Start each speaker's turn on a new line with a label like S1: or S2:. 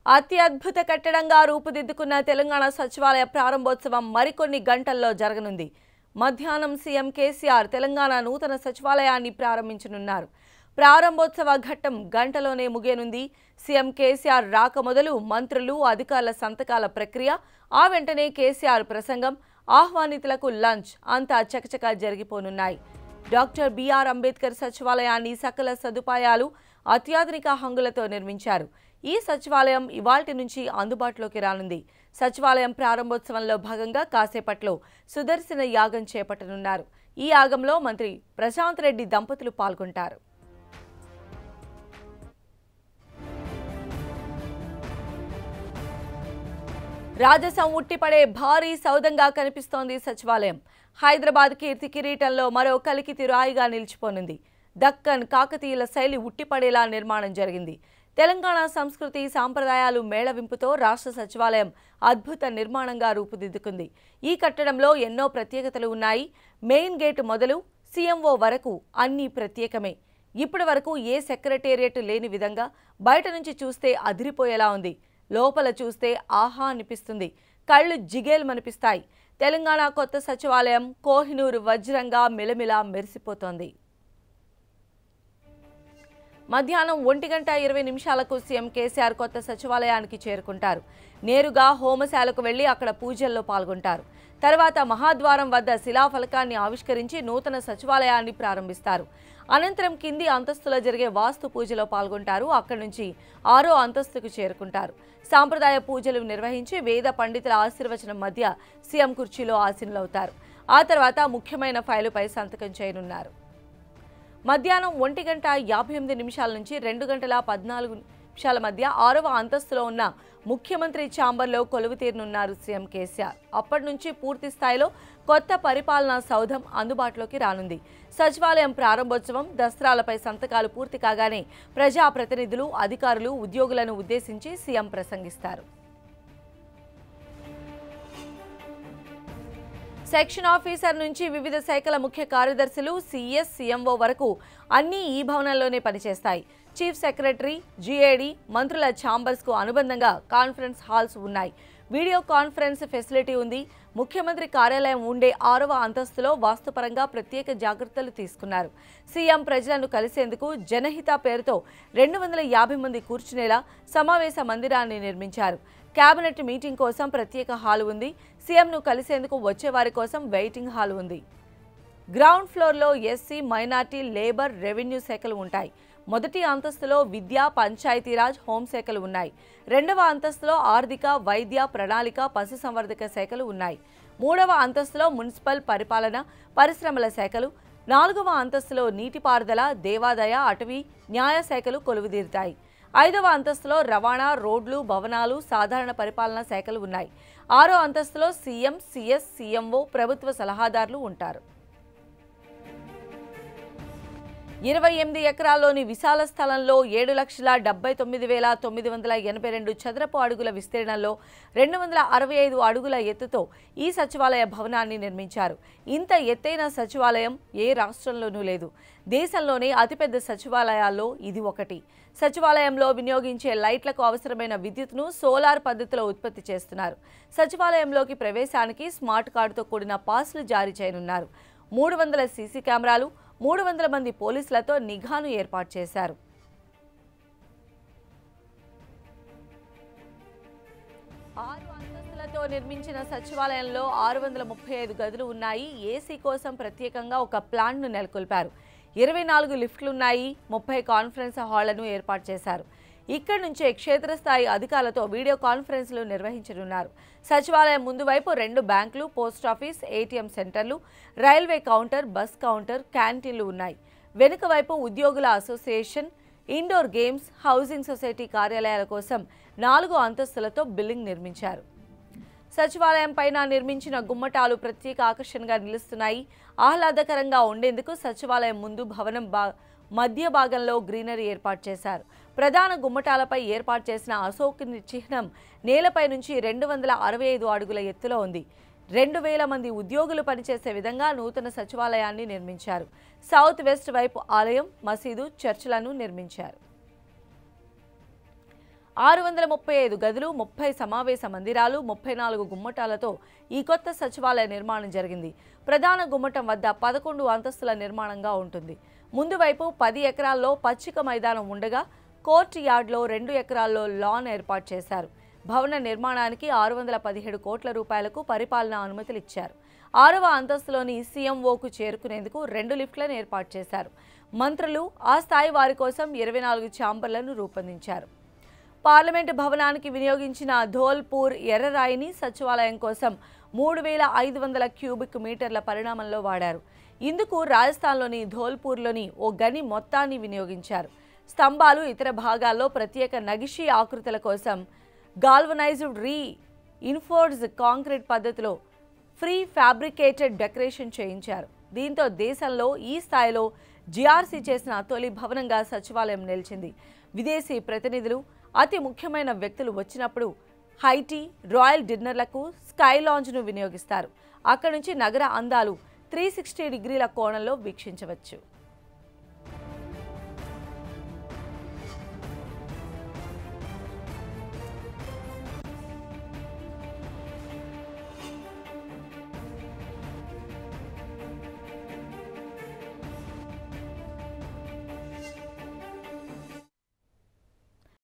S1: అత్యద్భుత కట్టడంగా రూపుదిద్దుకున్న తెలంగాణ సచివాలయ ప్రారంభోత్సవం మరికొన్ని గంటల్లో జరగనుంది మధ్యాహ్నం సీఎం కేసీఆర్ తెలంగాణ నూతన సచివాలయాన్ని ప్రారంభించనున్నారు ప్రారంభోత్సవ ఘట్టం గంటలోనే ముగియనుంది సీఎం కేసీఆర్ రాక మొదలు మంత్రులు అధికారుల సంతకాల ప్రక్రియ ఆ వెంటనే కేసీఆర్ ప్రసంగం ఆహ్వానితులకు లంచ్ అంతా చకచకా జరిగిపోనున్నాయి డాక్టర్ బిఆర్ అంబేద్కర్ సచివాలయాన్ని సకల సదుపాయాలు అత్యాధునిక హంగులతో నిర్మించారు ఈ సచివాలయం ఇవాల్టి నుంచి అందుబాటులోకి రానుంది సచివాలయం ప్రారంభోత్సవంలో భాగంగా కాసేపట్లో సుదర్శన యాగం చేపట్టనున్నారు ఈ యాగంలో మంత్రి ప్రశాంత్ రెడ్డి దంపతులు పాల్గొంటారు రాజసం ఉట్టిపడే భారీ సౌదంగా కనిపిస్తోంది సచివాలయం హైదరాబాద్ కీర్తి కిరీటంలో మరో కలికితి రాయిగా నిలిచిపోనుంది దక్కన్ కాకతీయుల శైలి ఉట్టిపడేలా నిర్మాణం జరిగింది తెలంగాణ సంస్కృతి సాంప్రదాయాలు మేళవింపుతో రాష్ట్ర సచివాలయం అద్భుత నిర్మాణంగా రూపుదిద్దుకుంది ఈ కట్టడంలో ఎన్నో ప్రత్యేకతలు ఉన్నాయి మెయిన్ గేటు మొదలు సీఎంఓ వరకు అన్నీ ప్రత్యేకమే ఇప్పటి వరకు ఏ సెక్రటేరియట్ లేని విధంగా బయట నుంచి చూస్తే అదిరిపోయేలా ఉంది లోపల చూస్తే ఆహా అనిపిస్తుంది కళ్ళు జిగేల్మనిపిస్తాయి తెలంగాణ కొత్త సచివాలయం కోహినూరు వజ్రంగా మిలమిలా మెరిసిపోతోంది మధ్యాహ్నం ఒంటి గంట ఇరవై నిమిషాలకు సీఎం కేసీఆర్ కొత్త సచివాలయానికి చేరుకుంటారు నేరుగా హోమశాలకు వెళ్లి అక్కడ పూజల్లో పాల్గొంటారు తర్వాత మహాద్వారం వద్ద శిలాఫలకాన్ని ఆవిష్కరించి నూతన సచివాలయాన్ని ప్రారంభిస్తారు అనంతరం కింది అంతస్తులో జరిగే వాస్తు పూజలో పాల్గొంటారు అక్కడి నుంచి ఆరో అంతస్తుకు చేరుకుంటారు సాంప్రదాయ పూజలు నిర్వహించి వేద పండితుల ఆశీర్వచనం మధ్య సీఎం కుర్చీలో ఆసీనులవుతారు ఆ తర్వాత ముఖ్యమైన ఫైలుపై సంతకం చేయనున్నారు మధ్యాహ్నం ఒంటి గంట యాభై ఎనిమిది నిమిషాల నుంచి రెండు గంటల పద్నాలుగు నిమిషాల మధ్య ఆరవ అంతస్తులో ఉన్న ముఖ్యమంత్రి ఛాంబర్లో కొలువు తీరనున్నారు సీఎం కేసీఆర్ అప్పటి నుంచి పూర్తి స్థాయిలో కొత్త పరిపాలనా సౌధం అందుబాటులోకి రానుంది సచివాలయం ప్రారంభోత్సవం దసరాలపై సంతకాలు పూర్తి కాగానే ప్రజాప్రతినిధులు అధికారులు ఉద్యోగులను ఉద్దేశించి సీఎం ప్రసంగిస్తారు సెక్షన్ ఆఫీసర్ నుంచి వివిధ శాఖల ముఖ్య కార్యదర్శులు సీఎస్ సీఎంఓ వరకు అన్నీ ఈ భవనంలోనే పనిచేస్తాయి చీఫ్ సెక్రటరీ జీఏడీ మంత్రుల ఛాంబర్స్కు అనుబంధంగా కాన్ఫరెన్స్ హాల్స్ ఉన్నాయి వీడియో కాన్ఫరెన్స్ ఫెసిలిటీ ఉంది ముఖ్యమంత్రి కార్యాలయం ఉండే ఆరవ అంతస్తులో వాస్తుపరంగా ప్రత్యేక జాగ్రత్తలు తీసుకున్నారు సీఎం ప్రజలను కలిసేందుకు జనహిత పేరుతో రెండు వందల యాభై మంది కూర్చునేలా సమావేశ మందిరాన్ని నిర్మించారు కేబినెట్ మీటింగ్ కోసం ప్రత్యేక హాల్ ఉంది సీఎంను కలిసేందుకు వచ్చేవారి కోసం వెయిటింగ్ హాల్ ఉంది గ్రౌండ్ ఫ్లోర్లో ఎస్సీ మైనార్టీ లేబర్ రెవెన్యూ శాఖలు ఉంటాయి మొదటి అంతస్తులో విద్య పంచాయతీరాజ్ హోంశాఖలు ఉన్నాయి రెండవ అంతస్తులో ఆర్థిక వైద్య ప్రణాళిక పశుసంవర్ధక శాఖలు ఉన్నాయి మూడవ అంతస్తులో మున్సిపల్ పరిపాలన పరిశ్రమల శాఖలు నాలుగవ అంతస్తులో నీటిపారుదల దేవాదాయ అటవీ న్యాయ శాఖలు కొలువుదీరుతాయి ఐదవ అంతస్తులో రవాణా రోడ్లు భవనాలు సాధారణ పరిపాలనా శాఖలు ఉన్నాయి ఆరో అంతస్తులో సీఎం సీఎస్ సీఎంఓ ప్రభుత్వ సలహాదారులు ఉంటారు ఇరవై ఎనిమిది ఎకరాల్లోని విశాల స్థలంలో ఏడు లక్షల డెబ్బై తొమ్మిది వేల తొమ్మిది వందల ఎనభై రెండు చదరపు అడుగుల విస్తీర్ణంలో రెండు వందల అరవై ఐదు అడుగుల ఎత్తుతో ఈ సచివాలయ భవనాన్ని నిర్మించారు ఇంత ఎత్తైన సచివాలయం ఏ రాష్ట్రంలోనూ లేదు దేశంలోనే అతిపెద్ద సచివాలయాల్లో ఇది ఒకటి సచివాలయంలో వినియోగించే లైట్లకు అవసరమైన విద్యుత్ను సోలార్ పద్ధతిలో ఉత్పత్తి చేస్తున్నారు సచివాలయంలోకి ప్రవేశానికి స్మార్ట్ కార్డుతో కూడిన పాస్లు జారీ చేయనున్నారు మూడు వందల సీసీ కెమెరాలు మూడు వందల మంది పోలీసులతో నిఘాను ఏర్పాటు చేశారు ఆరు అంతస్తులతో నిర్మించిన సచివాలయంలో ఆరు వందల ముప్పై ఐదు గదులు ఉన్నాయి ఏసీ కోసం ప్రత్యేకంగా ఒక ప్లాంట్ను నెలకొల్పారు ఇరవై నాలుగు లిఫ్ట్లున్నాయి ముప్పై కాన్ఫరెన్స్ హాళ్లను ఏర్పాటు చేశారు ఇక్కడి నుంచే క్షేత్రస్థాయి అధికారులతో వీడియో కాన్ఫరెన్స్లు నిర్వహించనున్నారు సచివాలయం ముందు వైపు రెండు బ్యాంకులు పోస్ట్ ఆఫీస్ ఏటీఎం సెంటర్లు రైల్వే కౌంటర్ బస్ కౌంటర్ క్యాంటీన్లు ఉన్నాయి వెనుక వైపు ఉద్యోగుల association indoor games housing society కార్యాలయాల కోసం నాలుగు అంతస్తులతో బిల్డింగ్ నిర్మించారు సచివాలయం పైన నిర్మించిన గుమ్మటాలు ప్రత్యేక ఆకర్షణగా నిలుస్తున్నాయి ఆహ్లాదకరంగా ఉండేందుకు సచివాలయం ముందు భవనం బా మధ్య భాగంలో గ్రీనరీ ఏర్పాటు చేశారు ప్రధాన గుమ్మటాలపై ఏర్పాటు చేసిన అశోక్ చిహ్నం నేలపై నుంచి రెండు వందల అరవై ఐదు అడుగుల ఎత్తులో ఉంది రెండు వేల మంది ఉద్యోగులు పనిచేసే విధంగా నూతన సచివాలయాన్ని నిర్మించారు సౌత్ వెస్ట్ వైపు ఆలయం మసీదు చర్చిలను నిర్మించారు ఆరు వందల ముప్పై ఐదు గదులు ముప్పై సమావేశ మందిరాలు ముప్పై నాలుగు గుమ్మటాలతో ఈ కొత్త సచివాలయ నిర్మాణం జరిగింది ప్రధాన గుమ్మటం వద్ద పదకొండు అంతస్తుల నిర్మాణంగా ఉంటుంది ముందు వైపు పది ఎకరాల్లో పచ్చిక మైదానం ఉండగా కోర్ట్ యార్డ్లో రెండు ఎకరాల్లో లాన్ ఏర్పాటు చేశారు భవన నిర్మాణానికి ఆరు వందల పదిహేడు కోట్ల రూపాయలకు పరిపాలనా అనుమతులు ఇచ్చారు ఆరవ అంతస్తులోని సీఎంఓకు చేరుకునేందుకు రెండు లిఫ్ట్లను ఏర్పాటు చేశారు మంత్రులు ఆ స్థాయి వారి కోసం ఇరవై నాలుగు ఛాంబర్లను రూపొందించారు పార్లమెంటు భవనానికి వినియోగించిన ధోల్పూర్ ఎర్రరాయిని సచివాలయం కోసం మూడు వేల ఐదు వందల క్యూబిక్ మీటర్ల పరిణామంలో వాడారు ఇందుకు రాజస్థాన్లోని ధోల్పూర్లోని ఓ గని మొత్తాన్ని వినియోగించారు స్తంభాలు ఇతర భాగాల్లో ప్రత్యేక నగిషీ ఆకృతుల కోసం గాల్వనైజ్డ్ రీ ఇన్ఫోర్డ్స్ కాంక్రీట్ పద్ధతిలో ఫ్రీ ఫ్యాబ్రికేటెడ్ డెకరేషన్ చేయించారు దీంతో దేశంలో ఈ స్థాయిలో జీఆర్సీ చేసిన తొలి భవనంగా సచివాలయం నిలిచింది విదేశీ ప్రతినిధులు అతి ముఖ్యమైన వ్యక్తులు వచ్చినప్పుడు హైటీ రాయల్ డిన్నర్లకు స్కై లాంజ్ను వినియోగిస్తారు అక్కడి నుంచి నగర అందాలు త్రీ సిక్స్టీ డిగ్రీల కోణంలో వీక్షించవచ్చు